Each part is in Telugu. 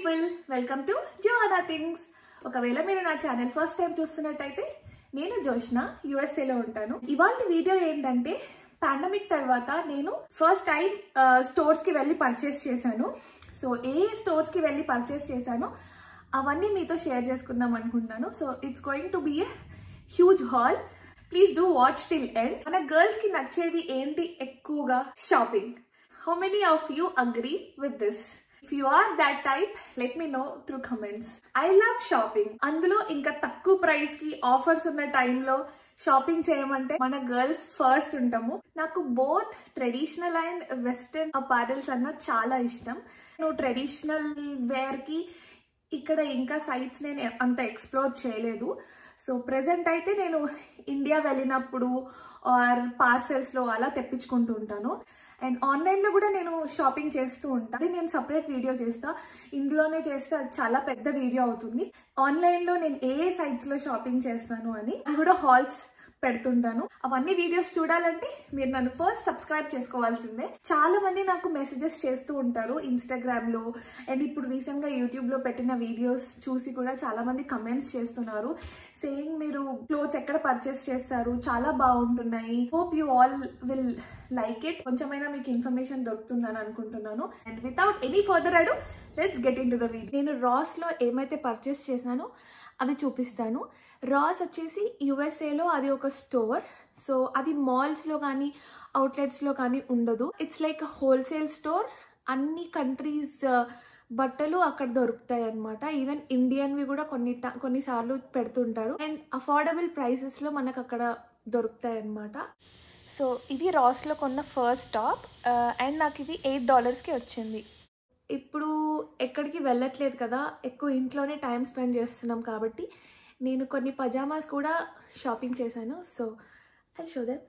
People welcome to Johanna things ఒకవేళ మీరు నా ఛానల్ ఫస్ట్ టైం చూస్తున్నట్టయితే నేను జోష్న యుఎస్ఏలో ఉంటాను ఇవాళ వీడియో ఏంటంటే పాండమిక్ తర్వాత నేను ఫస్ట్ టైం స్టోర్స్కి వెళ్ళి పర్చేస్ చేశాను సో ఏ స్టోర్స్కి వెళ్ళి పర్చేస్ చేశానో అవన్నీ మీతో షేర్ చేసుకుందాం అనుకుంటున్నాను so it's going to be a huge haul please do watch till end మన గర్ల్స్ కి నచ్చేది ఏంటి ఎక్కువగా shopping how many of you agree with this if you are that type let me know through comments I love shopping అందులో ఇంకా తక్కువ ప్రైస్ కి ఆఫర్స్ ఉన్న టైంలో షాపింగ్ చేయమంటే మన గర్ల్స్ ఫస్ట్ ఉంటాము నాకు both traditional and western apparels అన్న చాలా ఇష్టం నువ్వు ట్రెడిషనల్ వేర్ కి ఇక్కడ ఇంకా సైట్స్ నేను అంత ఎక్స్ప్లోర్ చేయలేదు సో ప్రెసెంట్ అయితే నేను ఇండియా వెళ్ళినప్పుడు ఆర్ పార్సెల్స్లో అలా తెప్పించుకుంటూ ఉంటాను అండ్ ఆన్లైన్లో కూడా నేను షాపింగ్ చేస్తూ ఉంటాను అది నేను సపరేట్ వీడియో చేస్తా ఇందులోనే చేస్తే అది చాలా పెద్ద వీడియో అవుతుంది ఆన్లైన్లో నేను ఏ ఏ సైట్స్లో షాపింగ్ చేస్తాను అని అది కూడా హాల్స్ పెడుతుంటాను అవన్నీ వీడియోస్ చూడాలంటే మీరు నన్ను ఫస్ట్ సబ్స్క్రైబ్ చేసుకోవాల్సిందే చాలా మంది నాకు మెసేజెస్ చేస్తూ ఉంటారు ఇన్స్టాగ్రామ్ లో అండ్ ఇప్పుడు రీసెంట్ గా యూట్యూబ్ లో పెట్టిన వీడియోస్ చూసి కూడా చాలా మంది కమెంట్స్ చేస్తున్నారు సేయింగ్ మీరు క్లోత్స్ ఎక్కడ పర్చేస్ చేస్తారు చాలా బాగుంటున్నాయి hope you all will like it కొంచెమైనా మీకు ఇన్ఫర్మేషన్ దొరుకుతుందని అనుకుంటున్నాను and without any further ado let's get into the video నేను రాస్ లో ఏమైతే పర్చేస్ చేశానో అవి చూపిస్తాను రాస్ వచ్చేసి యుఎస్ఏలో అది ఒక స్టోర్ సో అది మాల్స్లో కానీ అవుట్లెట్స్లో కానీ ఉండదు ఇట్స్ లైక్ హోల్సేల్ స్టోర్ అన్ని కంట్రీస్ బట్టలు అక్కడ దొరుకుతాయి అనమాట ఈవెన్ ఇండియన్వి కూడా కొన్ని కొన్నిసార్లు పెడుతుంటారు అండ్ అఫోర్డబుల్ ప్రైసెస్లో మనకు అక్కడ దొరుకుతాయి అనమాట సో ఇది రాస్లో కొన్న ఫస్ట్ టాప్ అండ్ నాకు ఇది ఎయిట్ డాలర్స్కి వచ్చింది ఇప్పుడు ఎక్కడికి వెళ్ళట్లేదు కదా ఎక్కువ ఇంట్లోనే టైం స్పెండ్ చేస్తున్నాం కాబట్టి నేను కొన్ని పజామాస్ కూడా షాపింగ్ చేశాను so I show that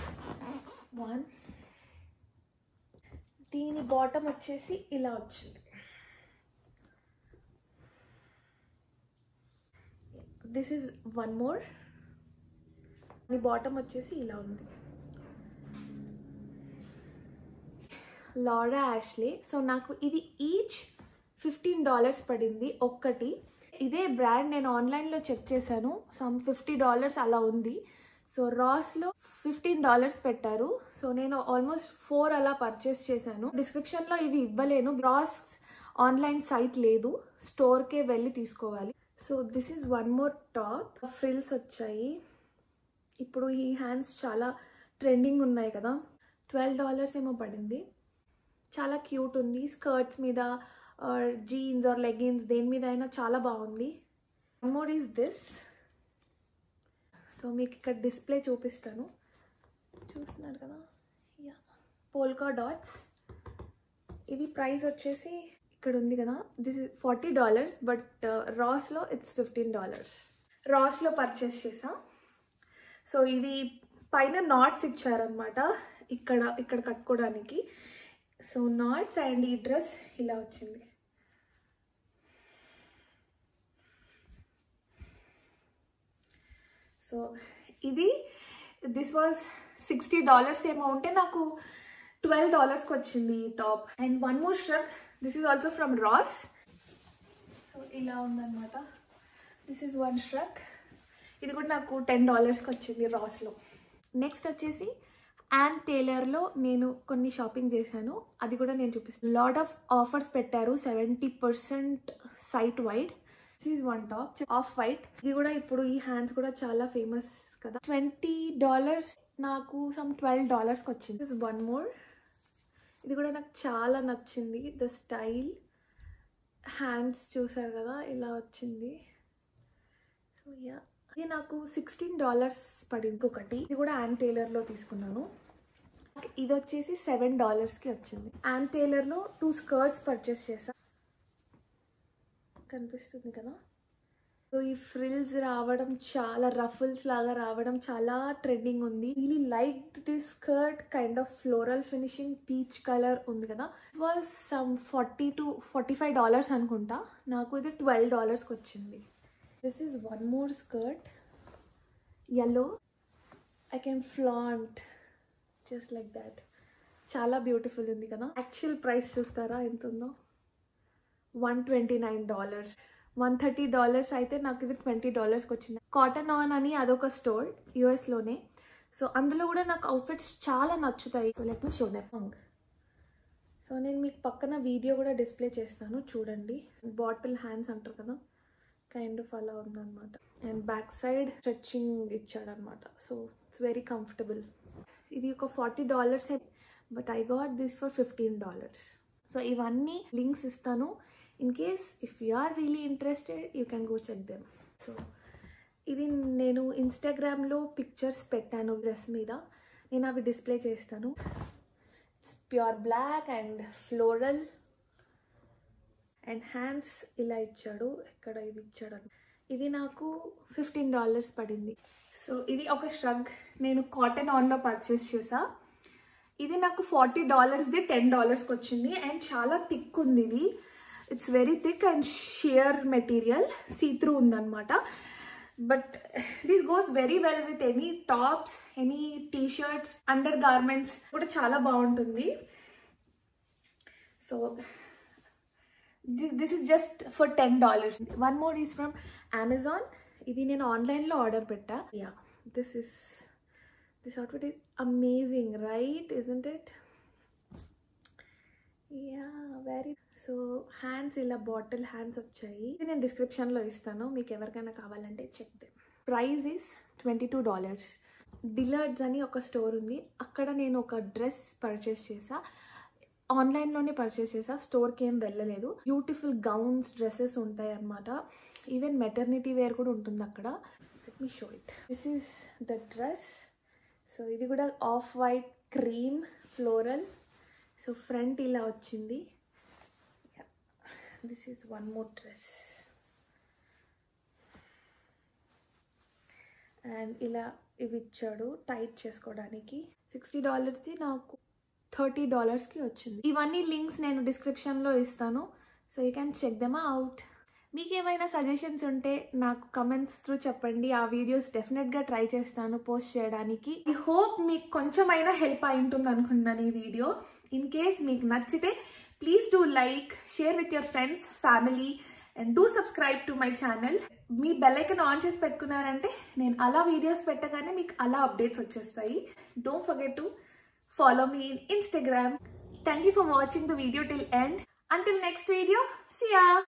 one దీని బాటమ్ వచ్చేసి ఇలా వచ్చింది దిస్ ఇస్ వన్ మోర్ దీని బాటమ్ వచ్చేసి ఇలా ఉంది లారా యాష్లే సో నాకు ఇది ఈచ్ ఫిఫ్టీన్ డాలర్స్ పడింది ఒక్కటి ఇదే బ్రాండ్ నేను ఆన్లైన్లో చెక్ చేశాను సమ్ ఫిఫ్టీ డాలర్స్ అలా ఉంది సో రాస్లో ఫిఫ్టీన్ డాలర్స్ పెట్టారు సో నేను ఆల్మోస్ట్ ఫోర్ అలా పర్చేస్ చేశాను డిస్క్రిప్షన్లో ఇవి ఇవ్వలేను రాస్ ఆన్లైన్ సైట్ లేదు స్టోర్కే వెళ్ళి తీసుకోవాలి so this is one more top frills వచ్చాయి ఇప్పుడు ఈ హ్యాండ్స్ చాలా ట్రెండింగ్ ఉన్నాయి కదా ట్వెల్వ్ డాలర్స్ ఏమో పడింది చాలా క్యూట్ ఉంది స్కర్ట్స్ మీద ఆర్ జీన్స్ ఆర్ లెగిన్స్ దేని మీద అయినా చాలా బాగుంది మోర్ ఈస్ దిస్ సో మీకు ఇక్కడ డిస్ప్లే చూపిస్తాను చూస్తున్నారు కదా యా పోల్కా డాట్స్ ఇది ప్రైస్ వచ్చేసి ఇక్కడ ఉంది కదా this is forty dollars but రాస్లో ఇట్స్ ఫిఫ్టీన్ డాలర్స్ రాస్లో పర్చేస్ చేసా సో ఇది పైన నాట్స్ ఇచ్చారనమాట ఇక్కడ ఇక్కడ కట్టుకోవడానికి సో నాట్స్ అండ్ ఈ డ్రెస్ ఇలా వచ్చింది సో ఇది దిస్ వాజ్ సిక్స్టీ డాలర్స్ ఏమో ఉంటే నాకు ట్వెల్వ్ డాలర్స్కి వచ్చింది ఈ top and one more shirt this is also from Ross so ఇలా ఉందన్నమాట దిస్ ఈజ్ వన్ షర్ట్ ఇది కూడా నాకు టెన్ డాలర్స్కి వచ్చింది రాస్లో నెక్స్ట్ వచ్చేసి అండ్ టైలర్లో నేను కొన్ని షాపింగ్ చేశాను అది కూడా నేను చూపిస్తాను లాట్ ఆఫ్ ఆఫర్స్ పెట్టారు seventy percent site wide this is one top off white ఇది కూడా ఇప్పుడు ఈ హ్యాండ్స్ కూడా చాలా ఫేమస్ కదా ట్వంటీ డాలర్స్ నాకు సమ్ ట్వెల్వ్ డాలర్స్కి వచ్చింది దిస్ వన్ మోర్ ఇది కూడా నాకు చాలా నచ్చింది ద స్టైల్ హ్యాండ్స్ చూసారు కదా ఇలా వచ్చింది సో యా ఇది నాకు సిక్స్టీన్ డాలర్స్ పడింది ఒకటి ఇది కూడా యాన్ టైలర్లో తీసుకున్నాను ఇది వచ్చేసి సెవెన్ డాలర్స్కి వచ్చింది యాన్ టైలర్లో టూ స్కర్ట్స్ పర్చేస్ చేసా కనిపిస్తుంది కదా సో ఈ ఫ్రిల్స్ రావడం చాలా రఫుల్స్ లాగా రావడం చాలా ట్రెండింగ్ ఉంది really like this skirt kind of floral finishing peach colour ఉంది కదా was some forty to forty five dollars అనుకుంటా నాకు ఇది ట్వెల్వ్ డాలర్స్కి వచ్చింది this is one more skirt yellow I can flaunt just like that చాలా బ్యూటిఫుల్ ఉంది కదా యాక్చువల్ ప్రైస్ చూస్తారా ఎంత ఉందో one twenty nine dollars one thirty dollars అయితే నాకు ఇది ట్వంటీ డాలర్స్కి వచ్చింది కాటన్ ఆన్ అని అదొక స్టోర్ యూఎస్లోనే సో అందులో కూడా నాకు అవుట్ఫిట్స్ చాలా నచ్చుతాయి so let me show them so నేను మీకు పక్కన వీడియో కూడా డిస్ప్లే చేస్తాను చూడండి బాటిల్ హ్యాండ్స్ అంటారు కదా కైండ్ ఆఫ్ అలా ఉందన్నమాట అండ్ బ్యాక్ సైడ్ స్ట్రెచ్చింగ్ ఇచ్చాడనమాట సో ఇట్స్ వెరీ కంఫర్టబుల్ ఇది ఒక forty dollars but I got this for fifteen dollars so ఇవన్నీ లింక్స్ ఇస్తాను in case if you are really interested you can go check them so ఇది నేను ఇన్స్టాగ్రామ్లో పిక్చర్స్ పెట్టాను డ్రెస్ మీద నేను అవి డిస్ప్లే చేస్తాను it's pure black and floral and hands ఇలా ఇచ్చాడు ఎక్కడ ఇది ఇచ్చాడు ఇది నాకు ఫిఫ్టీన్ డాలర్స్ పడింది సో ఇది ఒక ష్రగ్ నేను కాటన్ ఆన్లో పర్చేస్ చేసా ఇది నాకు ఫార్టీ డాలర్స్ది టెన్ డాలర్స్కి వచ్చింది అండ్ చాలా థిక్ ఉంది ఇది it's very thick and sheer material see through ఉందన్నమాట but this goes very well with any tops any T shirts undergarments కూడా చాలా బాగుంటుంది so this is just for ten dollars one more is from Amazon ఇది నేను ఆన్లైన్లో ఆర్డర్ పెట్టా yeah this is this outfit is amazing right isn't it yeah very so hands ఇలా బాటిల్ హ్యాండ్స్ వచ్చాయి ఇది నేను డిస్క్రిప్షన్లో ఇస్తాను మీకు ఎవరికైనా కావాలంటే check the price is twenty two dollars Dillard's అని ఒక స్టోర్ ఉంది అక్కడ నేను ఒక డ్రెస్ పర్చేస్ చేసా ఆన్లైన్లోనే పర్చేస్ చేసా స్టోర్కి ఏం వెళ్ళలేదు బ్యూటిఫుల్ గౌన్స్ డ్రెస్సెస్ ఉంటాయి అన్నమాట ఈవెన్ మెటర్నిటీ వేర్ కూడా ఉంటుంది అక్కడ let me show it this is the dress so ఇది కూడా off white cream floral so front ఇలా వచ్చింది this is one more dress and ఇలా ఇవి ఇచ్చాడు టైట్ చేసుకోవడానికి సిక్స్టీ డాలర్స్ది నాకు థర్టీ డాలర్స్కి వచ్చింది ఇవన్నీ లింక్స్ నేను డిస్క్రిప్షన్లో ఇస్తాను so you can check them out మీకు ఏమైనా సజెషన్స్ ఉంటే నాకు కమెంట్స్ త్రూ చెప్పండి ఆ వీడియోస్ డెఫినెట్గా ట్రై చేస్తాను పోస్ట్ చేయడానికి ఐ హోప్ మీకు కొంచెమైనా హెల్ప్ అయి ఉంటుంది అనుకున్నాను ఈ వీడియో ఇన్ కేస్ మీకు నచ్చితే please do like share with your friends family and do subscribe to my channel మీ బెల్ ఐకన్ ఆన్ చేసి పెట్టుకున్నారంటే నేను అలా వీడియోస్ పెట్టగానే మీకు అలా అప్డేట్స్ వచ్చేస్తాయి don't forget to follow me in Instagram. Thank you for watching the video till end. Until next video, see ya!